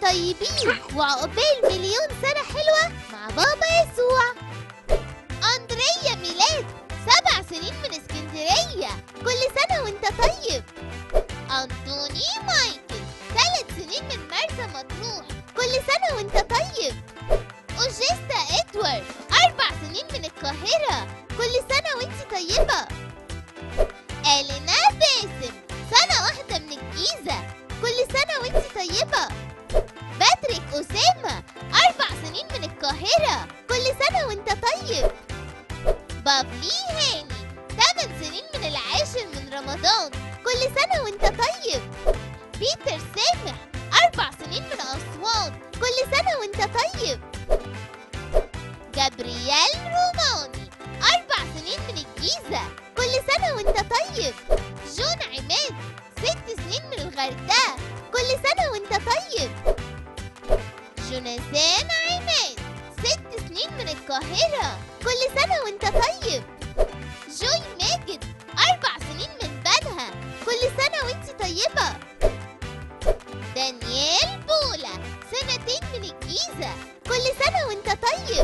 طيبين وعقبال مليون سنة حلوة مع بابا يسوع أندريا ميلاد سبع سنين من اسكندرية كل سنة وانت طيب أنطوني مايكل ثلاث سنين من مرسى مطروح كل سنة وانت طيب أوجيستا إدوارد أربع سنين من القاهرة كل سنة وانت طيبة إلينا باسم سنة واحدة من الجيزة كل سنة وانت طيبة باتريك أسامة أربع سنين من القاهرة كل سنة وانت طيب بابلي هاني ثمان سنين من العاشر من رمضان كل سنة وانت طيب بيتر سامح أربع سنين من أسوان كل سنة وانت طيب جابرييل روماني أربع سنين من الجيزة كل سنة وانت طيب جون عماد ست سنين من الغردقة كل سنة وانت طيب جوناثان عماد ست سنين من القاهرة كل سنة وانت طيب جوي ماجد أربع سنين من بنها كل سنة وانت طيبة دانيال بولا سنتين من الجيزة كل سنة وانت طيب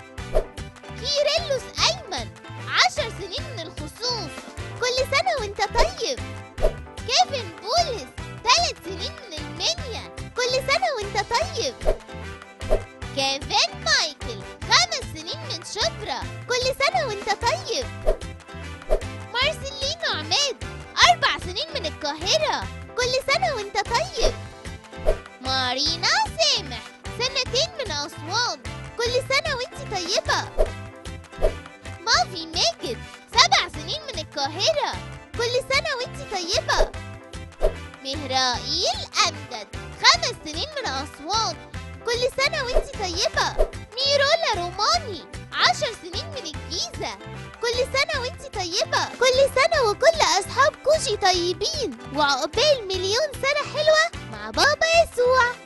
كيرلس أيمن عشر سنين من الخصوص كل سنة وانت طيب كيفن بولس ثلاث سنين من المنيا كل سنة وانت طيب كيفن مايكل خمس سنين من شبرا كل سنة وانت طيب مارسيلينو عماد أربع سنين من القاهرة كل سنة وانت طيب مارينا سامح سنتين من أسوان كل سنة وانت طيبة مافي ماجد سبع سنين من القاهرة كل سنة وانت طيبة مهرائيل أمجد خمس سنين من أسوان كل سنة وانت طيبة ميرولا روماني عشر سنين من الجيزة كل سنة وانت طيبة كل سنة وكل أصحاب كوجي طيبين وعقبال مليون سنة حلوة مع بابا يسوع